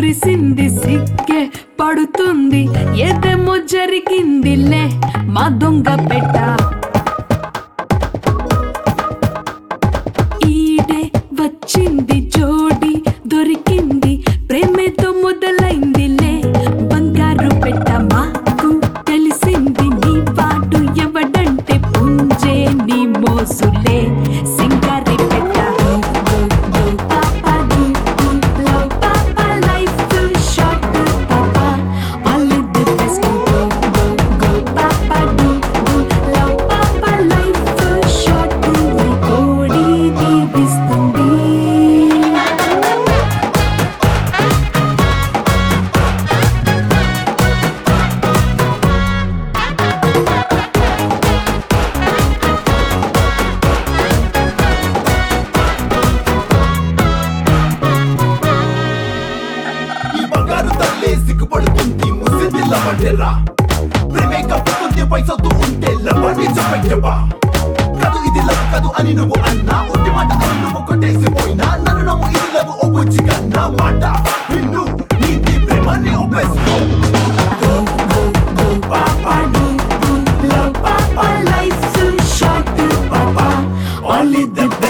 కురిసింది సిక్కే పడుతుంది ఏదేమో జరిగిందిలే మా దొంగ పెట్ట ఈడే వచ్చింది జోడి దొరికింది ప్రేమతో మొదలైందిలే బంగారు పెట్ట మాకు తెలిసింది నీ వాడు ఎవడంటే పుంజే నీ మోసులే సింగారి పెట్ట పాపా డు లవ్ పాపా లైఫ్ షార్ట్ పాపా all the best go go go పాపా డు లవ్ పాపా లైఫ్ షార్ట్ కోడి దీవిస్తుంది ఈ బంగారు తల్లి సిగ్గుపడుతుంది ముసింది లవండెరా ప్రేమే కప్పుతుంది పైసతో ఉంటే లవండి చెప్పండివా కదు ఇది లవ్ కదు అని నువ్వు అన్నా ఒట్టి మాట అని నువ్వు కొట్టేసిపోయినా నన్ను నమ్ము ఇది లవ్ ఓ బుజ్జి కన్నా మాట నిన్ను నీతి ప్రేమని ఒప్పేసుకో Go, go, go, papa, do, do, love, papa, life is short, papa. Only the